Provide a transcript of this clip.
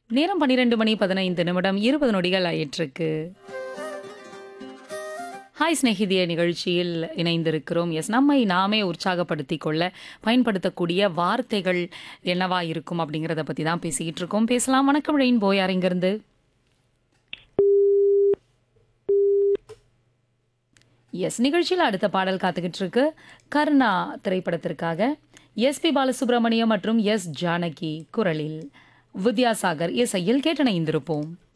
நேரம் பன்னிரெண்டு மணி பதினைந்து நிமிடம் இருபது நொடிகள் ஆயிட்டிருக்கு ஹாய் ஸ்நேகிதிய நிகழ்ச்சியில் இணைந்திருக்கிறோம் எஸ் நம்மை நாமே உற்சாகப்படுத்திக் கொள்ள பயன்படுத்தக்கூடிய வார்த்தைகள் என்னவா இருக்கும் அப்படிங்கிறத பற்றி தான் பேசிக்கிட்டு இருக்கோம் பேசலாம் வணக்கம் ரெயின்போ யார் இங்கிருந்து எஸ் நிகழ்ச்சியில் அடுத்த பாடல் காத்துக்கிட்டு இருக்கு கர்ணா திரைப்படத்திற்காக எஸ்பி பாலசுப்ரமணியம் மற்றும் எஸ் ஜானகி குரலில் வித்யாசாகர் இசையில் கேட்டணைந்திருப்போம்